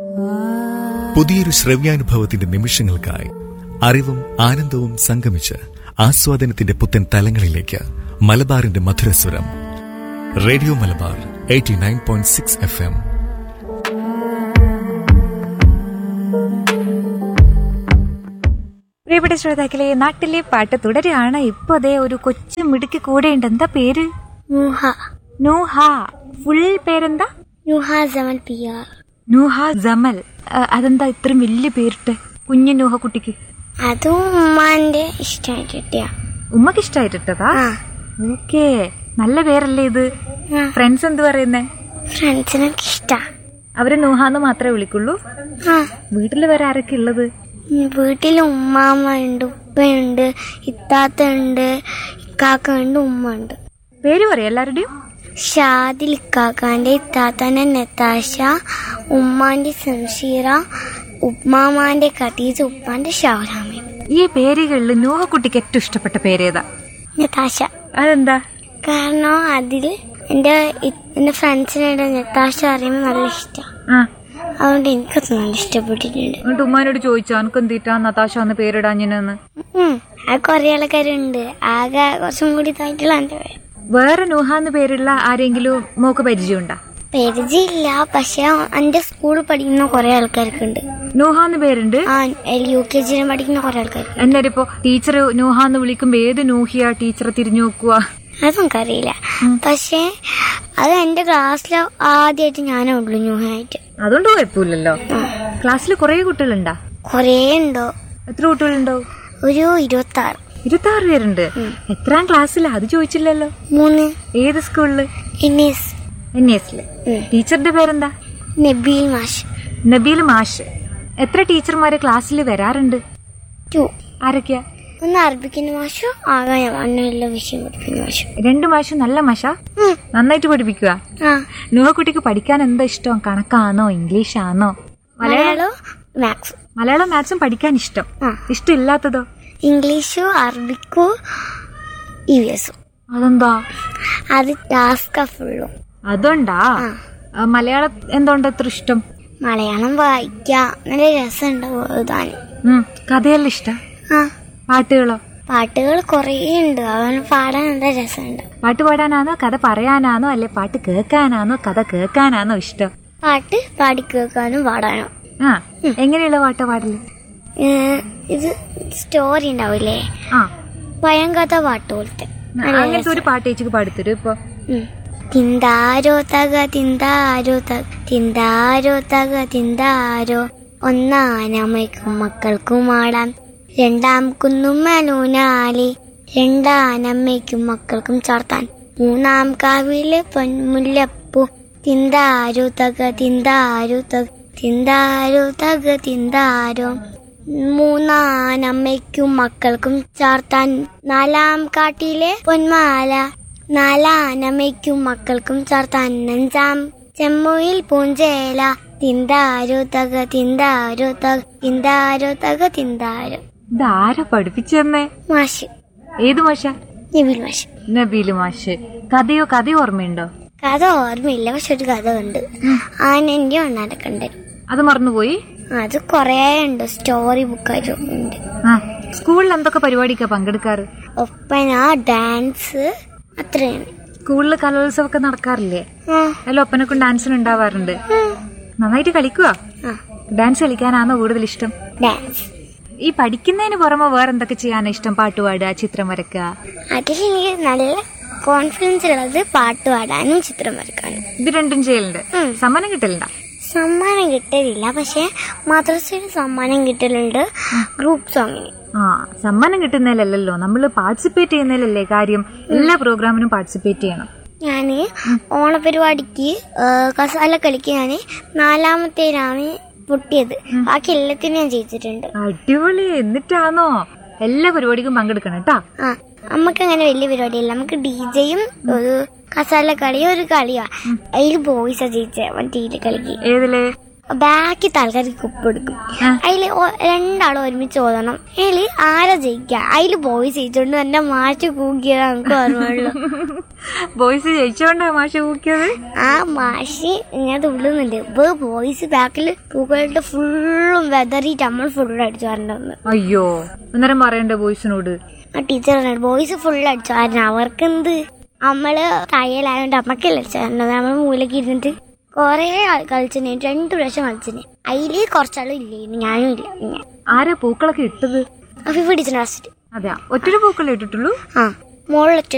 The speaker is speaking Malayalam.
പുതിയൊരു ശ്രവ്യാനുഭവത്തിന്റെ നിമിഷങ്ങൾക്കായി അറിവും ആനന്ദവും സംഗമിച്ച് ആസ്വാദനത്തിന്റെ പുത്തൻ തലങ്ങളിലേക്ക് മലബാറിന്റെ മധുരസ്വരം radio Malabar eighty nine point six F M പ്രിയപ്പെട്ട ശ്രോതാക്കളെ നാട്ടിലെ പാട്ട് തുടരുകയാണ് ഇപ്പൊ അതേ ഒരു കൊച്ചു മിടുക്കി കൂടെയുണ്ട് എന്താ പേര് നൂഹ നൂഹ ഫുൾ പേരെന്താ നൂഹ ജമൽ പി ആർ നൂഹ ജമൽ ആ, അതെന്താ ഇത്രയും വലിയ പേരിട്ട് കുഞ്ഞു നൂഹ കുട്ടിക്ക് അതും ഉമ്മാന്റെ ഇഷ്ടമായിട്ട് കിട്ടിയ ഉമ്മക്ക് ഇഷ്ടായിട്ടിട്ടതാ ആ ഓക്കേ നല്ല പേരല്ലേ ഇത് ആ. ഫ്രണ്ട്സ് എന്ത് പറയുന്നേ ഫ്രണ്ട്സിനൊക്കെ ഇഷ്ടാ അവര് നൂഹാന്ന് മാത്രമേ വിളിക്കുള്ളൂ ആ വീട്ടില് വേറെ ആരൊക്കെ ഉള്ളത് ഉം, വീട്ടിൽ ഉമ്മാമ്മ ഉണ്ട് ഉപ്പയുണ്ട് ഇത്താത്ത ഉണ്ട് ഇക്കാക്ക ഉണ്ട് ഉമ്മ ഉണ്ട് പേര് പറയാം എല്ലാവരുടെയും ഷാദിൽ ഇക്കാക്കാന്റെ ഇത്താത്തന്റെ നെത്താശ ഉമ്മാന്റെ സംഷീറ ഉമ്മാമാന്റെ ഖദീജ ഉപ്പാന്റെ ഷാവരാമൻ ഈ പേരുകളിൽ നൂഹ കുട്ടിക്ക് ഏറ്റവും ഇഷ്ടപ്പെട്ട പേരേതാ നെത്താശ അതെന്താ കാരണം അതിൽ എൻ്റെ ഇ- എൻ്റെ ഫ്രണ്ട്സിനോട് നെത്താശ അറിയുമ്പോൾ നല്ല ഇഷ്ടമാണ് ആ അതുകൊണ്ട് എനിക്കത് നല്ല ഇഷ്ടപ്പെട്ടിട്ടുണ്ട് എന്നിട്ട് ഉമ്മാനോട് ചോദിച്ചോ അനക്ക് എന്തിട്ടാ നതാശ എന്ന് പേരിടാഞ്ഞെന്ന് ഉം. ആ കുറേ ആൾക്കാരുണ്ട് ആകെ കുറച്ചും കൂടി ഇതായിട്ടുള്ള എൻ്റെ പേര് വേറെ നൂഹ എന്ന് പേരുള്ള ആരെങ്കിലും മോക്ക് പരിചയമുണ്ടാ പരിചയമില്ല പക്ഷെ എൻ്റെ സ്കൂളിൽ പഠിക്കുന്ന കുറേ ആൾക്കാർക്കുണ്ട് നൂഹ എന്ന് പേരുണ്ട് ആ യു കെ ജിയിൽ പഠിക്കുന്ന കുറേ ആൾക്കാർക്ക് എന്നാലും ഇപ്പൊ ടീച്ചർ നൂഹ എന്ന് വിളിക്കുമ്പോ ഏത് നൂഹിയാ ടീച്ചറെ തിരിഞ്ഞു നോക്കുക അത് നമുക്കറിയില്ല പക്ഷേ അത് എൻ്റെ ക്ലാസ്സിൽ ആദ്യമായിട്ട് ഞാനേ ഉള്ളൂ ന്യൂഹായിട്ട് അതുകൊണ്ട് കുഴപ്പമില്ലല്ലോ ക്ലാസ്സിൽ കുറെ കുട്ടികളുണ്ടാ കുറേ ഉണ്ടോ എത്ര കുട്ടികളുണ്ടോ ഒരു ഇരുപത്തി ആറ് ഇരുപത്തി ആറ് പേരുണ്ട് എത്രാം ക്ലാസ്സിലാ അത് ചോദിച്ചില്ലല്ലോ മൂന്ന് ഏത് സ്കൂളില് എസ് എൻ എസില് ഉം. ടീച്ചറുടെ പേരെന്താ നബീൽ മാഷ് നബീൽ മാഷ് എത്ര ടീച്ചർമാര് ക്ലാസ്സിൽ വരാറുണ്ട് ടു ആരൊക്കെയാ ഒന്ന് അറബിക്കിന്റെ മാഷും ആകെ അണ്ണയുള്ള വിഷയം പഠിപ്പിക്കുന്ന മാഷും രണ്ട് മാഷും നല്ല മാഷ ഉം. നന്നായിട്ട് പഠിപ്പിക്കുക ആ കുട്ടിക്ക് പഠിക്കാൻ എന്താ ഇഷ്ടം കണക്കാണോ ഇംഗ്ലീഷാണോ മലയാളം മലയാളം മാത്സ് മലയാളം മാത്സും പഠിക്കാൻ ഇഷ്ടം ആ. ഇഷ്ടമില്ലാത്തതോ ഇംഗ്ലീഷും അറബിക്കും ഇ വി എസും അതെന്താ അത് ടാസ്കാ ഫുള്ളും അതുകൊണ്ടാ ആ, മലയാളം എന്തുകൊണ്ട് അത്ര ഇഷ്ടം മലയാളം വായിക്കാം നല്ല രസമുണ്ടാവും എഴുതാൻ ഉം, കഥയെല്ലാം ഇഷ്ട ആ പാട്ടുകളോ പാട്ടുകൾ കുറേ ഉണ്ട് അവന് പാടാൻ നല്ല രസമുണ്ട് പാട്ട് പാടാനാണോ കഥ പറയാനാണോ അല്ലെ പാട്ട് കേൾക്കാനാണോ കഥ കേൾക്കാനാണോ ഇഷ്ടം പാട്ട് പാടി കേൾക്കാനും പാടാനും ആ എങ്ങനെയുള്ള പാട്ടാ പാടല് ഏ, ഇത് സ്റ്റോറി ഉണ്ടാവില്ലേ ആ പഴം കഥ പാട്ട് പോലത്തെ നല്ല അങ്ങനത്തെ ഒരു പാട്ട് ചേച്ചിക്ക് പാടിത്തരും ഇപ്പൊ ഉം. തിന്താരോ തക തിന്താരോ തക തിന്താരോ തക തിന്താരോ ഒന്നാനമ്മയ്ക്കും മക്കൾക്കും ആടാം രണ്ടാം കുന്നുമ്മലൂനാലി രണ്ടാനമ്മയ്ക്കും മക്കൾക്കും ചാർത്താൻ മൂന്നാം കാവിലെ പൊന്മുല്ലപ്പൂ തിന്താരോ തക തിന്താരോ തക തിന്താരോ തക തിന്താരോ മൂന്നാനമ്മയ്ക്കും മക്കൾക്കും ചാർത്താൻ നാലാം കാട്ടിലെ പൊന്മാല നാലാനമ്മയ്ക്കും മക്കൾക്കും ചാർത്താൻ അഞ്ചാം ചെമ്മുയിൽ പൂഞ്ചേല തിന്താരോ തക തിന്താരോ തക തിന്താരോ തക തിന്താരോ ഇതാരാ പഠിപ്പിച്ചെന്നേ മാഷ് ഏത് മാഷ നബിൽ മാഷ് നബീല് മാഷ് കഥയോ കഥയോ ഓർമ്മയുണ്ടോ കഥ ഓർമ്മയില്ല പക്ഷെ ഒരു കഥ ഉണ്ട് ആനന്റെ ഒന്നാരൊക്കെ ഉണ്ട് അത് മറന്നുപോയി അത് കുറേ ഉണ്ട് സ്റ്റോറി ബുക്കായിട്ട് ഉണ്ട് ആ സ്കൂളിൽ എന്തൊക്കെ പരിപാടിക്കാ പങ്കെടുക്കാറ് ഒപ്പന ഡാൻസ് അത്രയാണ് സ്കൂളിൽ കലോത്സവമൊക്കെ നടക്കാറില്ലേ ആ അതിൽ ഒപ്പനക്കും ഡാൻസിനും ഉണ്ടാവാറുണ്ട് ഉം. നന്നായിട്ട് കളിക്കുക ആ ഡാൻസ് കളിക്കാനാണോ കൂടുതൽ ഇഷ്ടം ഡാൻസ് ഈ പഠിക്കുന്നതിന് പുറമെ വേറെ എന്തൊക്കെ ചെയ്യാനാ ഇഷ്ടം പാട്ട് പാടുക ചിത്രം വരക്കുക അതിൽ എനിക്ക് നല്ല കോൺഫിഡൻസ് ഉള്ളത് പാട്ട് പാടാനും ചിത്രം വരക്കാനും ഇത് രണ്ടും ചെയ്യലുണ്ട് ഉം. സമ്മാനം കിട്ടലുണ്ടാ സമ്മാനം കിട്ടലില്ല പക്ഷെ മദ്രസയിൽ സമ്മാനം കിട്ടലുണ്ട് ഗ്രൂപ്പ് സോങ്ങിന് ആ സമ്മാനം കിട്ടുന്നതിലല്ലല്ലോ നമ്മൾ പാർട്ടിസിപ്പേറ്റ് ചെയ്യുന്നതിലല്ലേ കാര്യം എല്ലാ പ്രോഗ്രാമിനും പാർട്ടിസിപ്പേറ്റ് ചെയ്യണം ഞാൻ ഓണപരിപാടിക്ക് ആ, കസാല കളിക്ക് ഞാൻ നാലാമത്തേലാണ് പൊട്ടിയത് ബാക്കി എല്ലാത്തിനും ഞാൻ ജയിച്ചിട്ടുണ്ട് അടിപൊളി എന്നിട്ടാണോ എല്ലാ പരിപാടിക്കും പങ്കെടുക്കണം കേട്ടാ ആ നമുക്ക് അങ്ങനെ വലിയ പരിപാടിയല്ല നമുക്ക് ഡി ജെയും ഒരു കസാല കളിയും ഒരു കളിയാ അതിൽ ബോയ്സാ ജയിച്ചേ മറ്റേ കളിക്ക് ഏതില് ബാക്കിത്തെ ആൾക്കാർക്ക് കുപ്പ് എടുക്കും അതിൽ രണ്ടാളും ഒരുമിച്ച് ഓതണം അതിൽ ആരാ ജയിക്കുക അതിൽ ബോയ്സ് ജയിച്ചോണ്ട് എന്നെ മാറ്റി കൂക്കിയത് നമുക്ക് ഓർമ്മയുള്ളൂ ബോയ്സ് ജയിച്ചോണ്ടാ മാഷ ഊക്കിയത് ആ മാഷി ഇങ്ങനെ തുള്ളുന്നുണ്ട് ഇപ്പൊ ബോയ്സ് ബാക്കിൽ പൂക്കളിട്ട് ഫുള്ളും വെതറിയിട്ട് നമ്മൾ ഫുള്ള് അടിച്ചു വരണ്ടെന്ന് അയ്യോ അന്നേരം പറയണ്ടേ ബോയ്സിനോട് ആ ടീച്ചർ പറഞ്ഞു ബോയ്സ് ഫുൾ അടിച്ചു കാരണം അവർക്ക് എന്ത് നമ്മള് തയ്യലായോണ്ട് അമ്മക്കല്ല അടിച്ചു തരേണ്ടത് നമ്മൾ മൂലക്ക് ഇരുന്നിട്ട് കൊറേ ആൾ കളിച്ചിന് രണ്ടു പ്രാവശ്യം കളിച്ചിന് അതില് കുറച്ചാളും ഇല്ലേന്ന് ഞാനും ഇല്ല പിന്നെ ആരാ പൂക്കളൊക്കെ ഇട്ടത് അപ്പൊ പിടിച്ചു ലാസ്റ്റ് അതെയാ ഒറ്റൊരു പൂക്കളെ ഇട്ടിട്ടുള്ളൂ ആ മുകളിലൊറ്റ